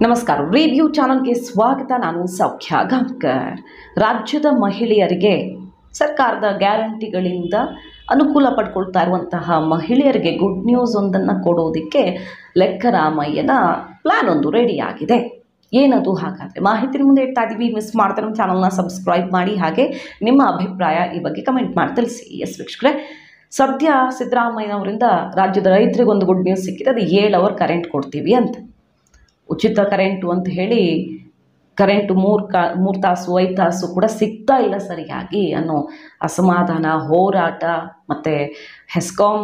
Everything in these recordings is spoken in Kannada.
ನಮಸ್ಕಾರ ರಿವ್ಯೂ ಚಾನಲ್ಗೆ ಸ್ವಾಗತ ನಾನು ಸೌಖ್ಯ ಗಾಂವ್ಕರ್ ರಾಜ್ಯದ ಮಹಿಳೆಯರಿಗೆ ಸರ್ಕಾರದ ಗ್ಯಾರಂಟಿಗಳಿಂದ ಅನುಕೂಲ ಪಡ್ಕೊಳ್ತಾ ಇರುವಂತಹ ಮಹಿಳೆಯರಿಗೆ ಗುಡ್ ನ್ಯೂಸ್ ಒಂದನ್ನು ಕೊಡೋದಕ್ಕೆ ಲೆಕ್ಕರಾಮಯ್ಯನ ಪ್ಲ್ಯಾನ್ ಒಂದು ರೆಡಿಯಾಗಿದೆ ಏನದು ಹಾಗಾದರೆ ಮಾಹಿತಿ ಮುಂದೆ ಇಡ್ತಾ ಇದ್ದೀವಿ ಮಿಸ್ ಮಾಡ್ತಾರೆ ನಮ್ಮ ಚಾನಲ್ನ ಸಬ್ಸ್ಕ್ರೈಬ್ ಮಾಡಿ ಹಾಗೆ ನಿಮ್ಮ ಅಭಿಪ್ರಾಯ ಈ ಬಗ್ಗೆ ಕಮೆಂಟ್ ಮಾಡಿ ತಿಳಿಸಿ ಎಸ್ ವೀಕ್ಷಕರೇ ಸದ್ಯ ಸಿದ್ದರಾಮಯ್ಯನವರಿಂದ ರಾಜ್ಯದ ರೈತರಿಗೆ ಒಂದು ಗುಡ್ ನ್ಯೂಸ್ ಸಿಕ್ಕಿದೆ ಅದು ಏಳು ಅವರ್ ಕರೆಂಟ್ ಕೊಡ್ತೀವಿ ಅಂತ ಉಚಿತ ಕರೆಂಟು ಅಂತ ಹೇಳಿ ಕರೆಂಟು ಮೂರು ಕಾ ಮೂರು ತಾಸು ಐದು ತಾಸು ಕೂಡ ಸಿಗ್ತಾ ಇಲ್ಲ ಸರಿಯಾಗಿ ಅನ್ನೋ ಅಸಮಾಧಾನ ಹೋರಾಟ ಮತ್ತು ಹೆಸ್ಕಾಂ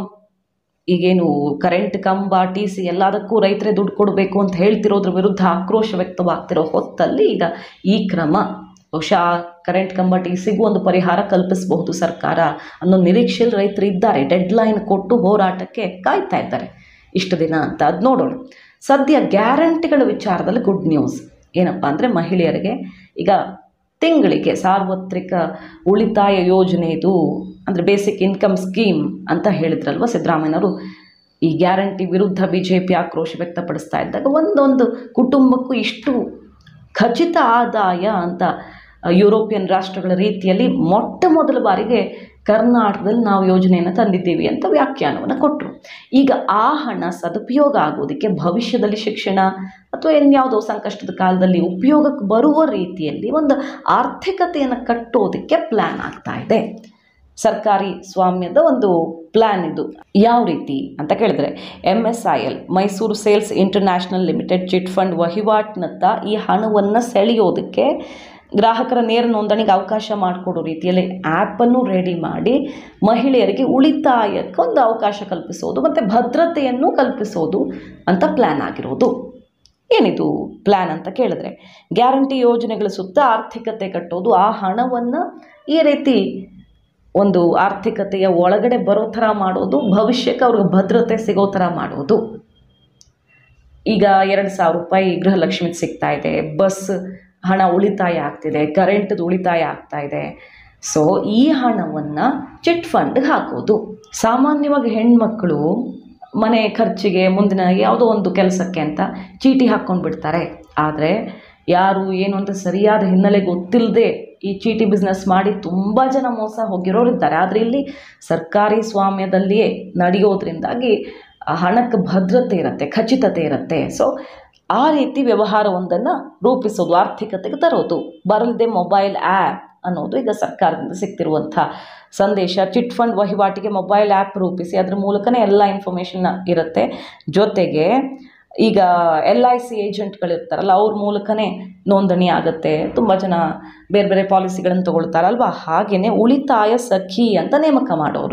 ಈಗೇನು ಕರೆಂಟ್ ಕಂಬ ಟಿ ಸಿ ಎಲ್ಲದಕ್ಕೂ ರೈತರೇ ದುಡ್ಡು ಕೊಡಬೇಕು ಅಂತ ಹೇಳ್ತಿರೋದ್ರ ವಿರುದ್ಧ ಆಕ್ರೋಶ ವ್ಯಕ್ತವಾಗ್ತಿರೋ ಹೊತ್ತಲ್ಲಿ ಈಗ ಈ ಕ್ರಮ ಬಹುಶಃ ಕರೆಂಟ್ ಕಂಬ ಟಿ ಸಿಗೂ ಒಂದು ಪರಿಹಾರ ಕಲ್ಪಿಸಬಹುದು ಸರ್ಕಾರ ಅನ್ನೋ ನಿರೀಕ್ಷೆಯಲ್ಲಿ ರೈತರು ಇದ್ದಾರೆ ಡೆಡ್ಲೈನ್ ಕೊಟ್ಟು ಹೋರಾಟಕ್ಕೆ ಕಾಯ್ತಾ ಇದ್ದಾರೆ ಇಷ್ಟು ದಿನ ಅಂತ ಅದು ನೋಡೋಣ ಸದ್ಯ ಗ್ಯಾರಂಟಿಗಳ ವಿಚಾರದಲ್ಲಿ ಗುಡ್ ನ್ಯೂಸ್ ಏನಪ್ಪ ಅಂದರೆ ಮಹಿಳೆಯರಿಗೆ ಈಗ ತಿಂಗಳಿಗೆ ಸಾರ್ವತ್ರಿಕ ಉಳಿತಾಯ ಯೋಜನೆ ಇದು ಅಂದರೆ ಬೇಸಿಕ್ ಇನ್ಕಮ್ ಸ್ಕೀಮ್ ಅಂತ ಹೇಳಿದ್ರಲ್ವ ಸಿದ್ದರಾಮಯ್ಯನವರು ಈ ಗ್ಯಾರಂಟಿ ವಿರುದ್ಧ ಬಿ ಜೆ ಪಿ ಆಕ್ರೋಶ ವ್ಯಕ್ತಪಡಿಸ್ತಾ ಇದ್ದಾಗ ಒಂದೊಂದು ಕುಟುಂಬಕ್ಕೂ ಇಷ್ಟು ಖಚಿತ ಆದಾಯ ಅಂತ ಯುರೋಪಿಯನ್ ರಾಷ್ಟ್ರಗಳ ರೀತಿಯಲ್ಲಿ ಮೊಟ್ಟ ಮೊದಲ ಬಾರಿಗೆ ಕರ್ನಾಟಕದಲ್ಲಿ ನಾವು ಯೋಜನೆಯನ್ನು ತಂದಿದ್ದೀವಿ ಅಂತ ವ್ಯಾಖ್ಯಾನವನ್ನು ಕೊಟ್ಟರು ಈಗ ಆ ಹಣ ಸದುಪಯೋಗ ಆಗೋದಕ್ಕೆ ಭವಿಷ್ಯದಲ್ಲಿ ಶಿಕ್ಷಣ ಅಥವಾ ಇನ್ಯಾವುದೋ ಸಂಕಷ್ಟದ ಕಾಲದಲ್ಲಿ ಉಪಯೋಗಕ್ಕೆ ಬರುವ ರೀತಿಯಲ್ಲಿ ಒಂದು ಆರ್ಥಿಕತೆಯನ್ನು ಕಟ್ಟೋದಕ್ಕೆ ಪ್ಲ್ಯಾನ್ ಆಗ್ತಾ ಇದೆ ಸರ್ಕಾರಿ ಸ್ವಾಮ್ಯದ ಒಂದು ಪ್ಲ್ಯಾನ್ ಇದು ಯಾವ ರೀತಿ ಅಂತ ಕೇಳಿದ್ರೆ M S I L Mysuru sales international limited chit fund ವಹಿವಾಟಿನತ್ತ ಈ ಹಣವನ್ನು ಸೆಳೆಯೋದಕ್ಕೆ ಗ್ರಾಹಕರ ನೇರ ನೋಂದಣಿಗೆ ಅವಕಾಶ ಮಾಡಿಕೊಡೋ ರೀತಿಯಲ್ಲಿ ಆ್ಯಪನ್ನು ರೆಡಿ ಮಾಡಿ ಮಹಿಳೆಯರಿಗೆ ಉಳಿತಾಯಕ್ಕೆ ಒಂದು ಅವಕಾಶ ಕಲ್ಪಿಸೋದು ಮತ್ತು ಭದ್ರತೆಯನ್ನು ಕಲ್ಪಿಸೋದು ಅಂತ ಪ್ಲ್ಯಾನ್ ಆಗಿರೋದು ಏನಿದು ಪ್ಲ್ಯಾನ್ ಅಂತ ಕೇಳಿದ್ರೆ ಗ್ಯಾರಂಟಿ ಯೋಜನೆಗಳ ಸುತ್ತ ಆರ್ಥಿಕತೆ ಕಟ್ಟೋದು ಆ ಹಣವನ್ನು ಈ ರೀತಿ ಒಂದು ಆರ್ಥಿಕತೆಯ ಒಳಗಡೆ ಬರೋ ಥರ ಮಾಡೋದು ಭವಿಷ್ಯಕ್ಕೆ ಅವ್ರಿಗೆ ಭದ್ರತೆ ಸಿಗೋ ಥರ ಮಾಡೋದು ಈಗ ಎರಡು ಸಾವಿರ ರೂಪಾಯಿ ಗೃಹಲಕ್ಷ್ಮಿ ಸಿಗ್ತಾ ಇದೆ ಬಸ್ ಹಣ ಉಳಿತಾಯ ಆಗ್ತಿದೆ ಕರೆಂಟ್ದು ಉಳಿತಾಯ ಆಗ್ತಾ ಇದೆ ಸೊ ಈ ಹಣವನ್ನು ಚಿಟ್ ಫಂಡ್ಗೆ ಹಾಕೋದು ಸಾಮಾನ್ಯವಾಗಿ ಹೆಣ್ಮಕ್ಳು ಮನೆ ಖರ್ಚಿಗೆ ಮುಂದಿನ ಯಾವುದೋ ಒಂದು ಕೆಲಸಕ್ಕೆ ಅಂತ ಚೀಟಿ ಹಾಕ್ಕೊಂಡು ಬಿಡ್ತಾರೆ ಆದರೆ ಯಾರು ಏನು ಅಂತ ಸರಿಯಾದ ಹಿನ್ನೆಲೆ ಗೊತ್ತಿಲ್ಲದೆ ಈ ಚೀಟಿ ಬಿಸ್ನೆಸ್ ಮಾಡಿ ತುಂಬ ಜನ ಮೋಸ ಹೋಗಿರೋರು ಇದ್ದಾರೆ ಆದರೆ ಇಲ್ಲಿ ಸರ್ಕಾರಿ ಸ್ವಾಮ್ಯದಲ್ಲಿಯೇ ನಡೆಯೋದ್ರಿಂದಾಗಿ ಆ ಹಣಕ್ಕೆ ಭದ್ರತೆ ಇರುತ್ತೆ ಖಚಿತತೆ ಇರುತ್ತೆ ಸೊ ಆ ರೀತಿ ವ್ಯವಹಾರವೊಂದನ್ನು ರೂಪಿಸೋದು ಆರ್ಥಿಕತೆಗೆ ತರೋದು ಬರಲ್ದೆ ಮೊಬೈಲ್ ಆ್ಯಪ್ ಅನ್ನೋದು ಈಗ ಸರ್ಕಾರದಿಂದ ಸಿಗ್ತಿರುವಂಥ ಸಂದೇಶ ಚಿಟ್ ಫಂಡ್ ವಹಿವಾಟಿಗೆ ಮೊಬೈಲ್ ಆ್ಯಪ್ ರೂಪಿಸಿ ಅದ್ರ ಮೂಲಕನೇ ಎಲ್ಲ ಇನ್ಫಾರ್ಮೇಷನ್ ಇರುತ್ತೆ ಜೊತೆಗೆ ಈಗ ಎಲ್ ಐ ಸಿ ಏಜೆಂಟ್ಗಳಿರ್ತಾರಲ್ಲ ಅವ್ರ ಮೂಲಕನೇ ನೋಂದಣಿ ಆಗುತ್ತೆ ತುಂಬ ಜನ ಬೇರೆ ಬೇರೆ ಪಾಲಿಸಿಗಳನ್ನು ತೊಗೊಳ್ತಾರಲ್ವ ಹಾಗೆಯೇ ಉಳಿತಾಯ ಸಖಿ ಅಂತ ನೇಮಕ ಮಾಡೋರು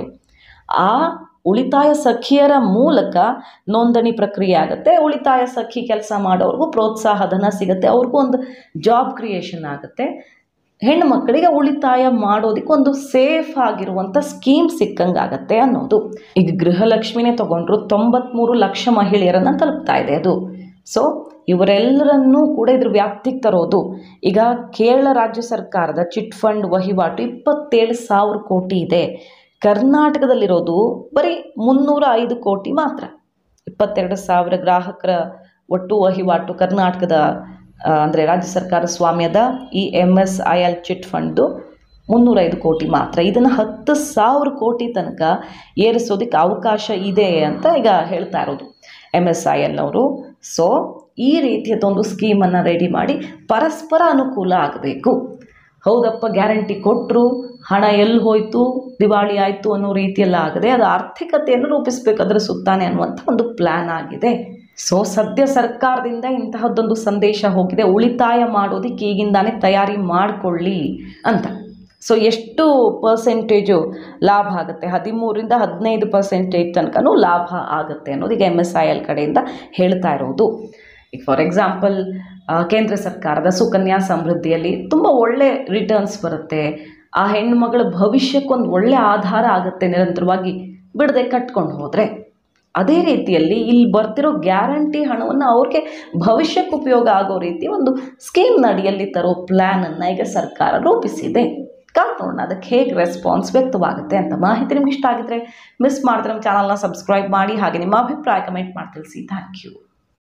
ಆ ಉಳಿತಾಯ ಸಖಿಯರ ಮೂಲಕ ನೋಂದಣಿ ಪ್ರಕ್ರಿಯೆ ಆಗುತ್ತೆ ಉಳಿತಾಯ ಸಖಿ ಕೆಲಸ ಮಾಡೋರ್ಗೂ ಪ್ರೋತ್ಸಾಹ ಧನ ಸಿಗುತ್ತೆ ಅವ್ರಿಗೂ ಒಂದು ಜಾಬ್ ಕ್ರಿಯೇಷನ್ ಆಗುತ್ತೆ ಹೆಣ್ಣು ಮಕ್ಕಳಿಗೆ ಉಳಿತಾಯ ಮಾಡೋದಕ್ಕೆ ಒಂದು ಸೇಫ್ ಆಗಿರುವಂಥ ಸ್ಕೀಮ್ ಸಿಕ್ಕಂಗಾಗತ್ತೆ ಅನ್ನೋದು ಈಗ ಗೃಹಲಕ್ಷ್ಮಿನೇ ತಗೊಂಡ್ರು ತೊಂಬತ್ತ್ಮೂರು ಲಕ್ಷ ಮಹಿಳೆಯರನ್ನು ತಲುಪ್ತಾ ಇದೆ ಅದು ಸೊ ಇವರೆಲ್ಲರನ್ನೂ ಕೂಡ ಇದ್ರ ವ್ಯಾಪ್ತಿಗೆ ತರೋದು ಈಗ ಕೇರಳ ರಾಜ್ಯ ಸರ್ಕಾರದ ಚಿಟ್ ಫಂಡ್ ವಹಿವಾಟು ಇಪ್ಪತ್ತೇಳು ಸಾವಿರ ಕೋಟಿ ಇದೆ ಕರ್ನಾಟಕದಲ್ಲಿರೋದು ಬರೀ ಮುನ್ನೂರ ಐದು ಕೋಟಿ ಮಾತ್ರ ಇಪ್ಪತ್ತೆರಡು ಸಾವಿರ ಗ್ರಾಹಕರ ಒಟ್ಟು ವಹಿವಾಟು ಕರ್ನಾಟಕದ ಅಂದರೆ ರಾಜ್ಯ ಸರ್ಕಾರ ಸ್ವಾಮ್ಯದ ಈ M S I L chit fund ಮುನ್ನೂರೈದು ಕೋಟಿ ಮಾತ್ರ ಇದನ್ನು ಹತ್ತು ಸಾವಿರ ಕೋಟಿ ತನಕ ಏರಿಸೋದಕ್ಕೆ ಅವಕಾಶ ಇದೆ ಅಂತ ಈಗ ಹೇಳ್ತಾ ಇರೋದು ಎಮ್ ಎಸ್ ಐ ಎಲ್ ಅವರು ಸೊ ಈ ರೀತಿಯದೊಂದು ಸ್ಕೀಮನ್ನು ರೆಡಿ ಮಾಡಿ ಪರಸ್ಪರ ಅನುಕೂಲ ಆಗಬೇಕು ಹೌದಪ್ಪ ಗ್ಯಾರಂಟಿ ಕೊಟ್ಟರು ಹಣ ಎಲ್ಲಿ ಹೋಯಿತು ದಿವಾಳಿ ಆಯಿತು ಅನ್ನೋ ರೀತಿಯಲ್ಲ ಆಗದೆ ಅದು ಆರ್ಥಿಕತೆಯನ್ನು ರೂಪಿಸಬೇಕು ಅದರ ಸುತ್ತಾನೆ ಅನ್ನುವಂಥ ಒಂದು ಪ್ಲ್ಯಾನ್ ಆಗಿದೆ ಸೊ ಸದ್ಯ ಸರ್ಕಾರದಿಂದ ಇಂತಹದ್ದೊಂದು ಸಂದೇಶ ಹೋಗಿದೆ ಉಳಿತಾಯ ಮಾಡೋದಕ್ಕೆ ಈಗಿಂದಾನೇ ತಯಾರಿ ಮಾಡಿಕೊಳ್ಳಿ ಅಂತ ಸೊ ಎಷ್ಟು ಪರ್ಸೆಂಟೇಜು ಲಾಭ ಆಗುತ್ತೆ ಹದಿಮೂರಿಂದ ಹದಿನೈದು ಪರ್ಸೆಂಟೇಜ್ ತನಕನೂ ಲಾಭ ಆಗುತ್ತೆ ಅನ್ನೋದು ಈಗ ಎಮ್ ಎಸ್ ಐ ಎಲ್ ಕಡೆಯಿಂದ ಹೇಳ್ತಾ ಇರೋದು ಈಗ ಫಾರ್ ಎಕ್ಸಾಂಪಲ್ ಕೇಂದ್ರ ಸರ್ಕಾರದ ಸುಕನ್ಯಾ ಸಮೃದ್ಧಿಯಲ್ಲಿ ತುಂಬ ಒಳ್ಳೆ ರಿಟರ್ನ್ಸ್ ಬರುತ್ತೆ ಆ ಹೆಣ್ಣುಮಗಳ ಭವಿಷ್ಯಕ್ಕೊಂದು ಒಳ್ಳೆ ಆಧಾರ ಆಗುತ್ತೆ ನಿರಂತರವಾಗಿ ಬಿಡದೆ ಕಟ್ಕೊಂಡು ಹೋದರೆ ಅದೇ ರೀತಿಯಲ್ಲಿ ಇಲ್ಲಿ ಬರ್ತಿರೋ ಗ್ಯಾರಂಟಿ ಹಣವನ್ನು ಅವ್ರಿಗೆ ಭವಿಷ್ಯಕ್ಕೆ ಉಪಯೋಗ ಆಗೋ ರೀತಿ ಒಂದು ಸ್ಕೀಮ್ ನಡಿಯಲ್ಲಿ ತರೋ ಪ್ಲ್ಯಾನನ್ನು ಈಗ ಸರ್ಕಾರ ರೂಪಿಸಿದೆ ಕಾದ್ ನೋಡೋಣ ಅದಕ್ಕೆ ಹೇಗೆ ರೆಸ್ಪಾನ್ಸ್ ವ್ಯಕ್ತವಾಗುತ್ತೆ ಅಂತ ಮಾಹಿತಿ ನಿಮ್ಗೆ ಇಷ್ಟ ಆಗಿದ್ರೆ ಮಿಸ್ ಮಾಡಿದ್ರೆ ನಮ್ಮ ಚಾನಲ್ನ ಸಬ್ಸ್ಕ್ರೈಬ್ ಮಾಡಿ ಹಾಗೆ ನಿಮ್ಮ ಅಭಿಪ್ರಾಯ ಕಮೆಂಟ್ ಮಾಡಿ ತಿಳಿಸಿ ಥ್ಯಾಂಕ್ ಯು